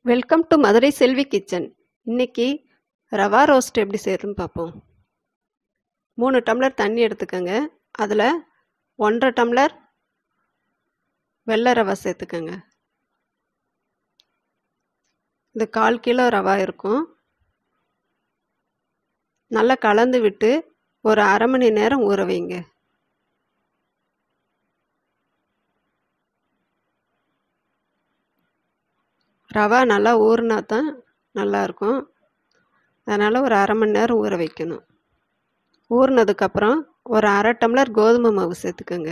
welcome to Madurai Selvi kitchen இன்னைக்கு rava roast எப்படி செய்யறதுன்னு பார்ப்போம் மூணு டம்ளர் தண்ணி எடுத்துக்கோங்க அதில் ஒன்றரை டம்ளர் வெள்ளை ரவை சேர்த்துக்கோங்க இது கால் கிலோ ரவா இருக்கும் நல்லா கலந்து விட்டு ஒரு அரை மணி நேரம் ஊற வைங்க ரவா நல்லா ஊறினா தான் நல்லாயிருக்கும் அதனால் ஒரு அரை மணி நேரம் ஊற வைக்கணும் ஊறினதுக்கப்புறம் ஒரு அரை டம்ளர் கோதுமை மாவு சேர்த்துக்கோங்க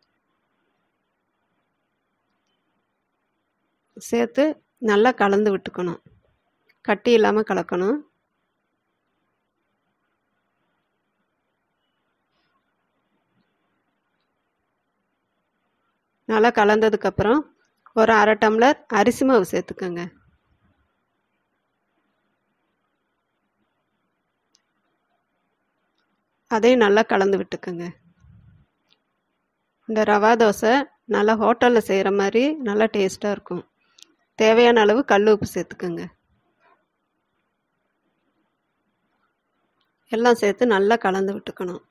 சேர்த்து நல்லா கலந்து விட்டுக்கணும் கட்டி இல்லாமல் கலக்கணும் நல்லா கலந்ததுக்கப்புறம் ஒரு அரை டம்ளர் அரிசி மாவு சேர்த்துக்கோங்க அதையும் நல்லா கலந்து விட்டுக்கோங்க இந்த ரவா தோசை நல்லா ஹோட்டலில் செய்கிற மாதிரி நல்லா டேஸ்ட்டாக இருக்கும் தேவையான அளவு கல் உப்பு சேர்த்துக்கோங்க எல்லாம் சேர்த்து நல்லா கலந்து விட்டுக்கணும்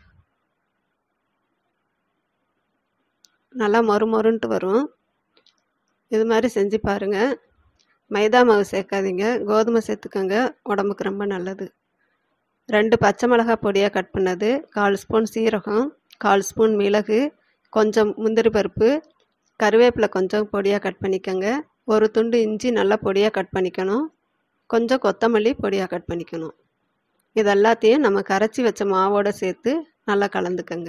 நல்லா மொறு மொறுன்ட்டு வரும் இது மாதிரி செஞ்சு பாருங்கள் மைதா மாவு சேர்க்காதீங்க கோதுமை சேர்த்துக்கோங்க உடம்புக்கு ரொம்ப நல்லது ரெண்டு பச்சை மிளகாய் பொடியாக கட் பண்ணது கால் ஸ்பூன் சீரகம் கால் ஸ்பூன் மிளகு கொஞ்சம் முந்திரி பருப்பு கருவேப்பிலை கொஞ்சம் பொடியாக கட் பண்ணிக்கோங்க ஒரு துண்டு இஞ்சி நல்லா பொடியாக கட் பண்ணிக்கணும் கொஞ்சம் கொத்தமல்லி பொடியாக கட் பண்ணிக்கணும் இது எல்லாத்தையும் நம்ம கரைச்சி வச்ச மாவோடு சேர்த்து நல்லா கலந்துக்கங்க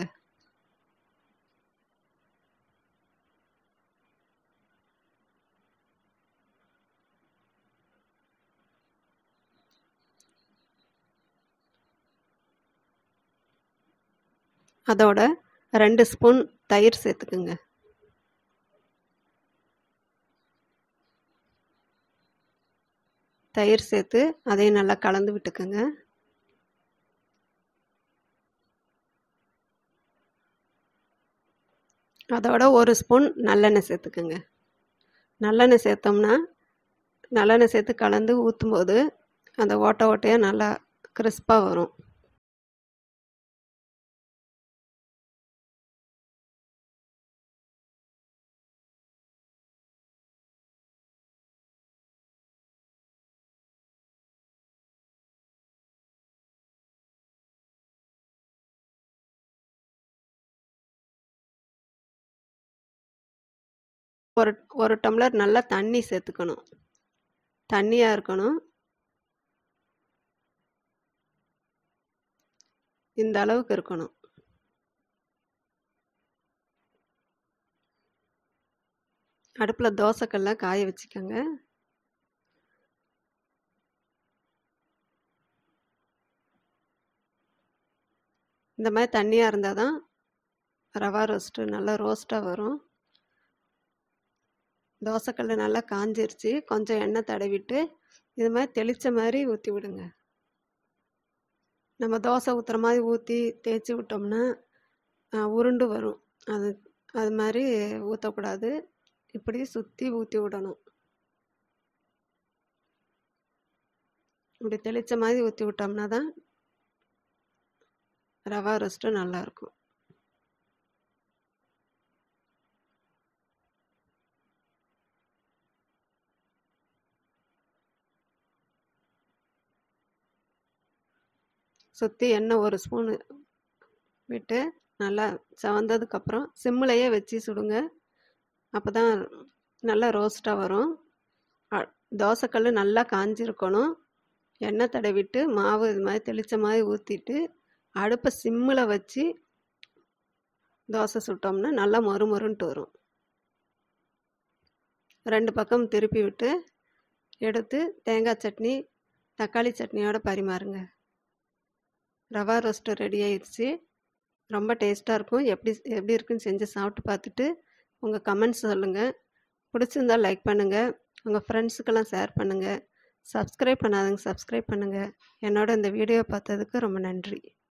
அதோட ரெண்டு ஸ்பூன் தயிர் சேர்த்துக்குங்க தயிர் சேர்த்து அதையும் நல்லா கலந்து விட்டுக்குங்க அதோட ஒரு ஸ்பூன் நல்லெண்ணெய் சேர்த்துக்குங்க நல்லெண்ணெய் சேர்த்தோம்னா நல்லெண்ணெய் சேர்த்து கலந்து ஊற்றும் போது அந்த ஓட்டை ஓட்டையாக நல்லா கிறிஸ்பாக வரும் ஒரு ஒரு டம்ளர் நல்லா தண்ணி சேர்த்துக்கணும் தண்ணியாக இருக்கணும் இந்த அளவுக்கு இருக்கணும் அடுப்பில் தோசைக்கல்ல காய வச்சுக்கோங்க இந்த மாதிரி தண்ணியாக இருந்தால் தான் ரவா ரோஸ்ட்டு நல்லா ரோஸ்ட்டாக வரும் தோசைக்கல் நல்லா காஞ்சிருச்சு கொஞ்சம் எண்ணெய் தடவிட்டு இது மாதிரி தெளித்த மாதிரி ஊற்றி விடுங்க நம்ம தோசை ஊற்றுற மாதிரி ஊற்றி தேய்ச்சி விட்டோம்னா உருண்டு வரும் அது அது மாதிரி ஊற்றக்கூடாது இப்படி சுற்றி ஊற்றி விடணும் இப்படி தெளித்த மாதிரி ஊற்றி விட்டோம்னா தான் ரவா ரோஸ்ட்டு நல்லாயிருக்கும் சுற்றி எண்ணெய் ஒரு ஸ்பூனு விட்டு நல்லா செவந்ததுக்கப்புறம் சிம்மிலையே வச்சு சுடுங்க அப்போ தான் நல்லா ரோஸ்ட்டாக வரும் தோசைக்கல் நல்லா காஞ்சிருக்கணும் எண்ணெய் தடவிட்டு மாவு இது மாதிரி தெளித்த மாதிரி ஊற்றிட்டு அடுப்பை சிம்மில் வச்சு தோசை சுட்டோம்னா நல்லா மொறு மொறுன்ட்டு வரும் ரெண்டு பக்கம் திருப்பி விட்டு எடுத்து தேங்காய் சட்னி தக்காளி சட்னியோட பரிமாறுங்க ரவா ரோஸ்ட்டு ரெடி ஆயிடுச்சு ரொம்ப டேஸ்ட்டாக இருக்கும் எப்படி எப்படி இருக்குன்னு செஞ்சு சாப்பிட்டு பார்த்துட்டு உங்கள் கமெண்ட்ஸ் சொல்லுங்கள் பிடிச்சிருந்தால் லைக் பண்ணுங்கள் உங்கள் ஃப்ரெண்ட்ஸுக்கெல்லாம் ஷேர் பண்ணுங்கள் சப்ஸ்கிரைப் பண்ணாதவங்க சப்ஸ்கிரைப் பண்ணுங்கள் என்னோட இந்த வீடியோ பார்த்ததுக்கு ரொம்ப நன்றி